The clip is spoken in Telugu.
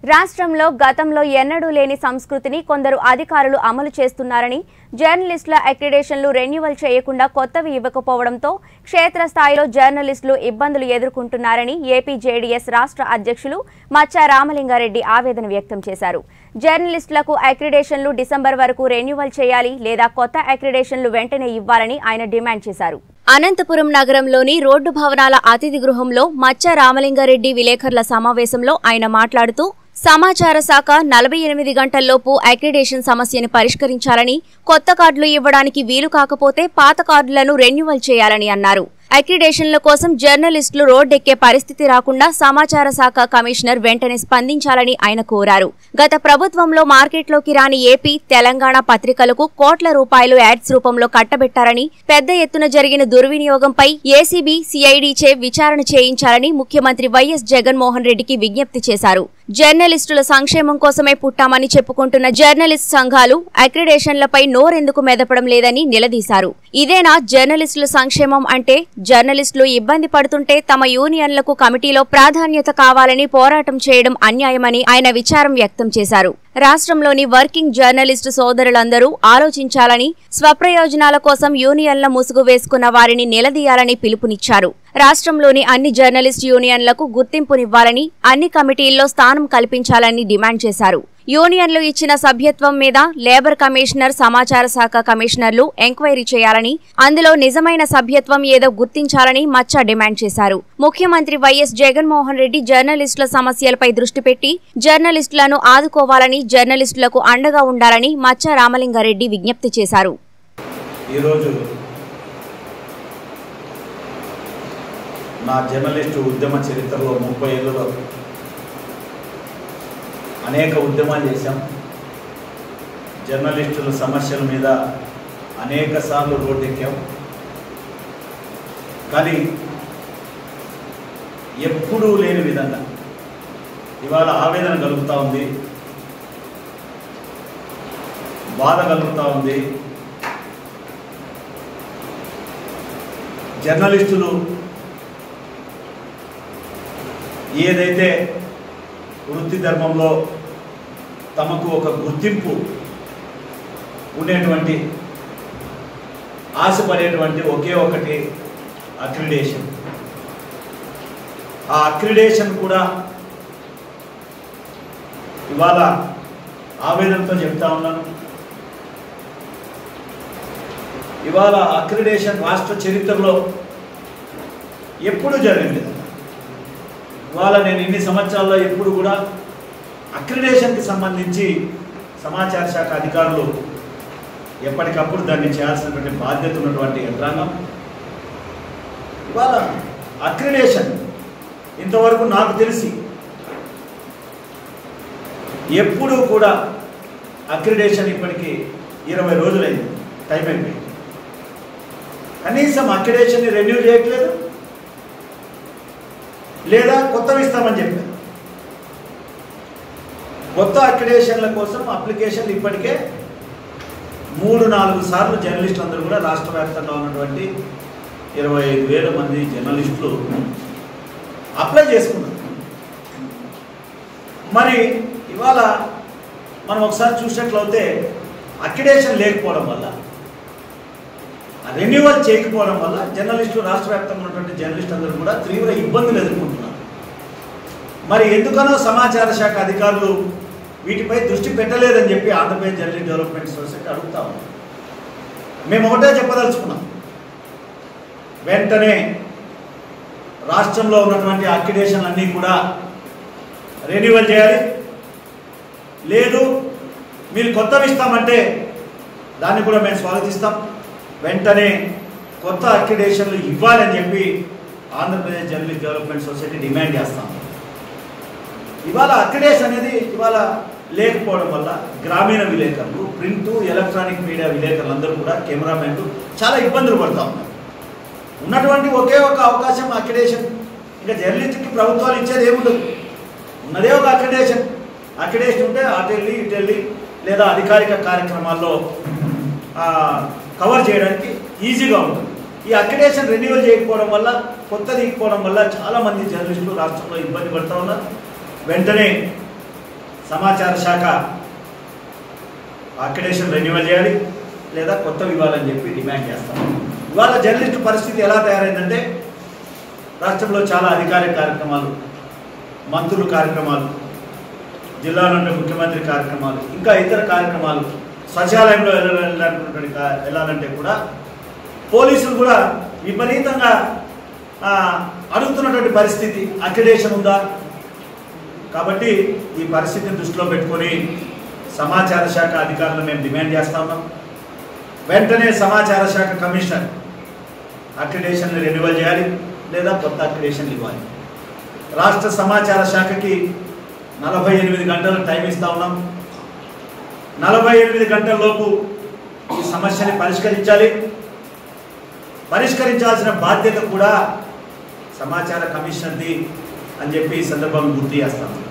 రాష్ట్రంలో గతంలో ఎన్నడూ లేని సంస్కృతిని కొందరు అధికారులు అమలు చేస్తున్నారని జర్నలిస్టుల అక్రిడేషన్లు రెన్యువల్ చేయకుండా కొత్తవి ఇవ్వకపోవడంతో క్షేత్రస్థాయిలో జర్నలిస్టులు ఇబ్బందులు ఎదుర్కొంటున్నారని ఏపీ జేడీఎస్ రాష్ట్ర అధ్యక్షులు మచ్చా రామలింగారెడ్డి ఆవేదన వ్యక్తం చేశారు జర్నలిస్టులకు అక్రిడేషన్లు డిసెంబర్ వరకు రెన్యువల్ చేయాలి లేదా కొత్త అక్రిడేషన్లు వెంటనే ఇవ్వాలని ఆయన డిమాండ్ చేశారు అనంతపురం నగరంలోని రోడ్డు భవనాల అతిథి గృహంలో మచ్చ రామలింగారెడ్డి విలేకరుల సమావేశంలో ఆయన మాట్లాడుతూ సమాచార శాఖ నలభై ఎనిమిది గంటల్లోపు అక్రిడేషన్ సమస్యను పరిష్కరించాలని కొత్త కార్డులు ఇవ్వడానికి వీలు కాకపోతే పాత కార్డులను రెన్యువల్ చేయాలని అన్నారు అక్రిడేషన్ల కోసం జర్నలిస్టులు రోడ్డెక్కే పరిస్థితి రాకుండా సమాచార శాఖ కమిషనర్ వెంటనే స్పందించాలని ఆయన కోరారు గత ప్రభుత్వంలో మార్కెట్లోకి రాని ఏపీ తెలంగాణ పత్రికలకు కోట్ల రూపాయలు యాడ్స్ రూపంలో కట్టబెట్టారని పెద్ద ఎత్తున జరిగిన దుర్వినియోగంపై ఏసీబీ సిఐడిచే విచారణ చేయించాలని ముఖ్యమంత్రి వైఎస్ జగన్మోహన్ రెడ్డికి విజ్ఞప్తి చేశారు జర్నలిస్టుల సంక్షేమం కోసమే పుట్టామని చెప్పుకుంటున్న జర్నలిస్ట్ సంఘాలు అక్రిడేషన్లపై నోరెందుకు మెదపడం లేదని నిలదీశారు ఇదేనా జర్నలిస్టుల సంక్షేమం అంటే జర్నలిస్టులు ఇబ్బంది పడుతుంటే తమ యూనియన్లకు కమిటీలో ప్రాధాన్యత కావాలని పోరాటం చేయడం అన్యాయమని ఆయన విచారం వ్యక్తం చేశారు రాష్ట్రంలోని వర్కింగ్ జర్నలిస్టు సోదరులందరూ ఆలోచించాలని స్వప్రయోజనాల కోసం యూనియన్ల ముసుగు వేసుకున్న వారిని నిలదీయాలని పిలుపునిచ్చారు రాష్ట్రంలోని అన్ని జర్నలిస్ట్ యూనియన్లకు గుర్తింపునివ్వాలని అన్ని కమిటీల్లో స్థానం కల్పించాలని డిమాండ్ చేశారు యూనియన్లు ఇచ్చిన సభ్యత్వం మీద లేబర్ కమిషనర్ సమాచార శాఖ కమిషనర్లు ఎంక్వైరీ చేయాలని అందులో నిజమైన సభ్యత్వం ఏదో గుర్తించాలని మచ్చ డిమాండ్ చేశారు ముఖ్యమంత్రి వైఎస్ జగన్మోహన్ రెడ్డి జర్నలిస్టుల సమస్యలపై దృష్టి పెట్టి జర్నలిస్టులను ఆదుకోవాలని జర్నలిస్టులకు అండగా ఉండాలని మచ్చ రామలింగారెడ్డి విజ్ఞప్తి చేశారు ఈరోజు నా జర్నలిస్టు ఉద్యమ చరిత్రలో ముప్పై ఏళ్ళలో అనేక ఉద్యమాలు చేశాం జర్నలిస్టుల సమస్యల మీద అనేక సార్లు రోడ్డెక్కాం కానీ ఎప్పుడూ లేని విధంగా ఇవాళ ఆవేదన కలుగుతూ ఉంది బాధ కలుగుతూ ఉంది జర్నలిస్టులు ఏదైతే వృత్తి ధర్మంలో తమకు ఒక గుర్తింపు ఉండేటువంటి ఆశపడేటువంటి ఒకే ఒకటి అక్రిడేషన్ ఆ అక్రిడేషన్ కూడా ఇవాళ ఆవేదనతో చెప్తా ఉన్నాను ఇవాళ అక్రిడేషన్ రాష్ట్ర చరిత్రలో ఎప్పుడూ జరిగింది ఇవాళ నేను ఇన్ని సంవత్సరాల్లో ఎప్పుడు కూడా అక్రిడేషన్కి సంబంధించి సమాచార శాఖ అధికారులు ఎప్పటికప్పుడు దాన్ని చేయాల్సినటువంటి బాధ్యత ఉన్నటువంటి యంత్రాంగం ఇవాళ అక్రిడేషన్ ఇంతవరకు నాకు తెలిసి ఎప్పుడూ కూడా అక్రిడేషన్ ఇప్పటికి ఇరవై రోజులైంది టైం అయిపోయింది కనీసం అక్రిడేషన్ని రెన్యూ చేయట్లేదు లేదా కొత్తవి ఇస్తామని చెప్పారు కొత్త అక్రిడేషన్ల కోసం అప్లికేషన్లు ఇప్పటికే మూడు నాలుగు సార్లు జర్నలిస్టులు అందరూ కూడా రాష్ట్ర వ్యాప్తంగా ఉన్నటువంటి ఇరవై ఐదు వేల మంది జర్నలిస్టులు అప్లై చేసుకున్నారు మరి ఇవాళ మనం ఒకసారి చూసినట్లయితే అక్రిడేషన్ లేకపోవడం వల్ల రెన్యువల్ చేయకపోవడం వల్ల జర్నలిస్టులు రాష్ట్ర వ్యాప్తంగా ఉన్నటువంటి జర్నలిస్టు అందరూ కూడా తీవ్ర ఇబ్బందులు ఎదుర్కొంటున్నారు మరి ఎందుకనో సమాచార శాఖ అధికారులు వీటిపై దృష్టి పెట్టలేదని చెప్పి ఆంధ్రప్రదేశ్ జర్నలిస్ట్ డెవలప్మెంట్ సొసైటీ అడుగుతా ఉన్నాం మేము ఒకటే చెప్పదలుచుకున్నాం వెంటనే రాష్ట్రంలో ఉన్నటువంటి అక్రిడేషన్లు అన్నీ కూడా రెన్యువల్ చేయాలి లేదు మీరు కొత్తవి ఇస్తామంటే దాన్ని కూడా మేము స్వాగతిస్తాం వెంటనే కొత్త అక్రిడేషన్లు ఇవ్వాలని చెప్పి Andhra Pradesh journalist development society demand చేస్తాం ఇవాళ అక్రిడేషన్ అనేది ఇవాళ లేకపోవడం వల్ల గ్రామీణ విలేకరులు ప్రింట్ ఎలక్ట్రానిక్ మీడియా విలేకరులు అందరూ కూడా కెమెరామెన్లు చాలా ఇబ్బందులు పడుతూ ఉన్నారు ఉన్నటువంటి ఒకే ఒక అవకాశం అక్రిడేషన్ ఇంకా జర్నలిస్ట్కి ప్రభుత్వాలు ఇచ్చేది ఏముండదు ఉన్నదే ఒక అక్రిడేషన్ అక్రిడేషన్ ఉంటే అటు వెళ్ళి ఇటు వెళ్ళి లేదా అధికారిక కార్యక్రమాల్లో ఆ, కవర్ చేయడానికి ఈజీగా ఉంటుంది ఈ అక్రిడేషన్ రెన్యువల్ చేయకపోవడం వల్ల కొత్తది ఇకపోవడం వల్ల చాలామంది జర్నలిస్టులు రాష్ట్రంలో ఇబ్బంది పడుతూ ఉన్నారు వెంటనే సమాచార శాఖ అక్రిడేషన్ రెన్యువల్ చేయాలి లేదా కొత్తవి ఇవ్వాలని చెప్పి డిమాండ్ చేస్తాం ఇవాళ జర్నలిస్టు పరిస్థితి ఎలా తయారైందంటే రాష్ట్రంలో చాలా అధికారిక కార్యక్రమాలు మంత్రులు కార్యక్రమాలు జిల్లా నుండి ముఖ్యమంత్రి కార్యక్రమాలు ఇంకా ఇతర కార్యక్రమాలు సచివాలయంలో వెళ్ళాలనుకున్నటువంటి కా- వెళ్ళాలంటే కూడా పోలీసులు కూడా విపరీతంగా ఆ, అడుగుతున్నటువంటి పరిస్థితి అక్రిడేషన్ ఉందా కాబట్టి ఈ పరిస్థితిని దృష్టిలో పెట్టుకొని సమాచార శాఖ అధికారులను మేము డిమాండ్ చేస్తా ఉన్నాం వెంటనే సమాచార శాఖ కమిషనర్ అక్రిడేషన్లు రెన్యువల్ చేయాలి లేదా కొత్త అక్రిడేషన్లు ఇవ్వాలి రాష్ట్ర సమాచార శాఖకి నలభై ఎనిమిది గంటలు టైం ఇస్తా ఉన్నాం నలభై ఎనిమిది గంటల లోపు ఈ సమస్యని పరిష్కరించాలి పరిష్కరించాల్సిన బాధ్యత కూడా సమాచార కమిషనర్ది అని చెప్పి ఈ సందర్భంగా గుర్తు చేస్తాను